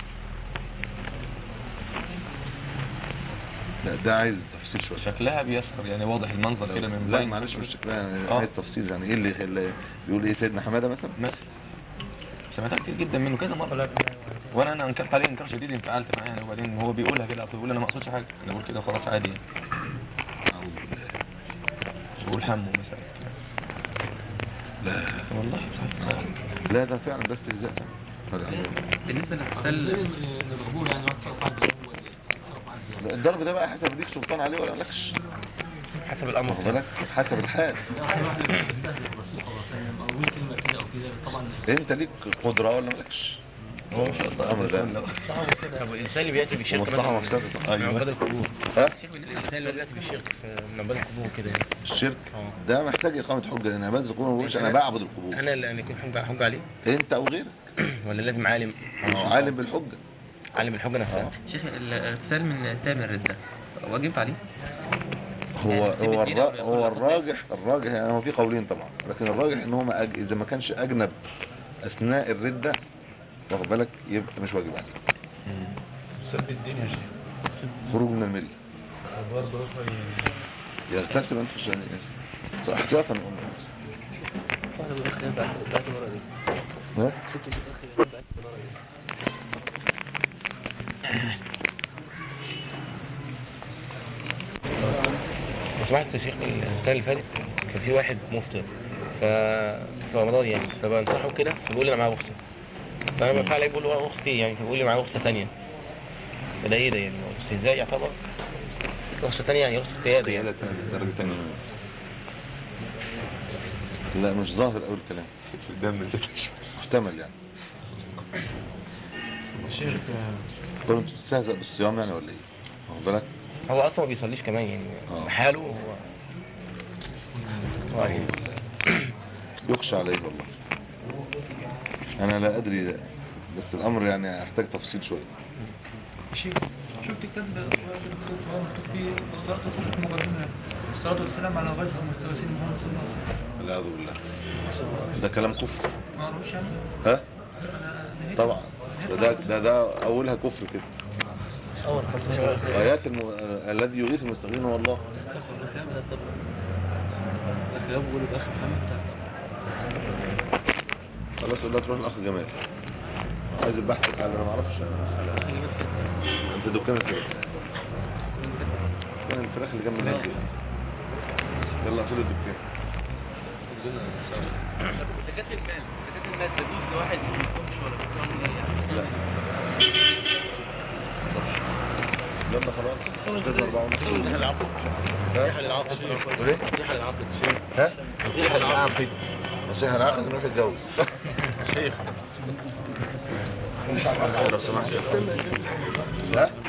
لا ده عايز تفصيل شويه شكلها بيسخر يعني واضح المنظر كده من لا بعيد. معلش مش شكلها يعني آه. عايز تفصيل يعني ايه اللي خلى بيقول ايه سيدنا حماده مثلا مثلا سمعتها كتير جدا منه كذا مره وانا انا انكرت عليه انكار شديد انفعلت معاه يعني وبعدين هو بيقولها كده أصل بيقول انا ما اقصدش حاجه انا بقول كده خلاص عادي يعني اعوذ بالله بقول حمو مثلا لا والله صحيح لا ده فعلا ده استهزاء هذا يعني بالنسبة للاغتسال الضرب ده بقى حسب ليك سلطان عليه ولا مالكش حسب الامر واخد بالك حسب الحال انت ليك قدرة ولا مالكش هو مش الامر ده طب الانسان اللي بياتي بالشرك ومصلحة مثلا مفسدة من عباد ايوه القبور ها الشيخ الانسان اللي بياتي بالشرك في- من عباد القبور كده يعني الشرك اه ده محتاج اقامة حجة لان عباد القبور ما بيقولش انا بعبد القبور انا اللي انا يكون حجه حجه عليه انت او غيرك ولا لازم عالم هو عالم بالحجة عالم الحجه نفسها اه. شيخ الاغتسال من تام الرده واجبت عليه هو يعني تسيب هو الدين أو الرا- هو الراجح الراجح يعني هو في قولين طبعا لكن الراجح ان هو ما أج... اذا ما كانش اجنب اثناء الردة واخد بالك يبقى مش واجب عليه سد الدين يا شيخ خروج من المله برضه يغتسل انت عشان صح احتياطا نقول واحدة من الأخ بعت بعت ورا دي ها ست من الأخ بعت ورا دي لو سمحت يا شيخ السنه اللي فاتت كان في واحد مفطر ف في رمضان يعني فبنصحه كده فبيقول لي انا معايا اختي فانا بفعل عليه بقول له اختي يعني فبيقول لي معايا اخت ثانيه فده ايه ده يعني هو استهزاء يعتبر اخت ثانيه يعني اخت قياده يعني درجة تانية لا مش ظاهر قوي الكلام في الدم ده محتمل يعني شيخ تقول انت بتستهزأ بالصيام يعني ولا ايه واخد بالك هو اصلا ما بيصليش كمان يعني آه. حاله هو هو يعني يخشى عليه والله انا لا ادري بس الامر يعني يحتاج تفصيل شوية شيخ شفت كتاب مكتوب فيه الصلاة والسلام مقدمة الصلاة والسلام على غير المستوسين محمد صلى الله عليه وسلم والعياذ بالله ده كلام كفر ما اعرفش يعني ها انا نهيت طبعا ده ده ده, ده اولها كفر كده أول خمسة ايات الم... الذي يغيث المستغيث هو الله الخلاف ده طب الخلاف بيقول الأخ محمد بتاع خلاص ولا تروح الاخ جمال عايز البحث بتاع انا ما اعرفش انت دكانك كده كان الفراخ اللي جنب النادي يلا اقفل الدكان زكاة المال زكاة المال تجوز لواحد ما يكونش ولا بيكون لا يلا خلاص كده أربعة ونص. نصيحة للعقد نصيحة للعقد تقول ايه؟ نصيحة للعقد ها؟ نصيحة للعقد نصيحة العقد انه يتجوز شيخ لو سمحت ها؟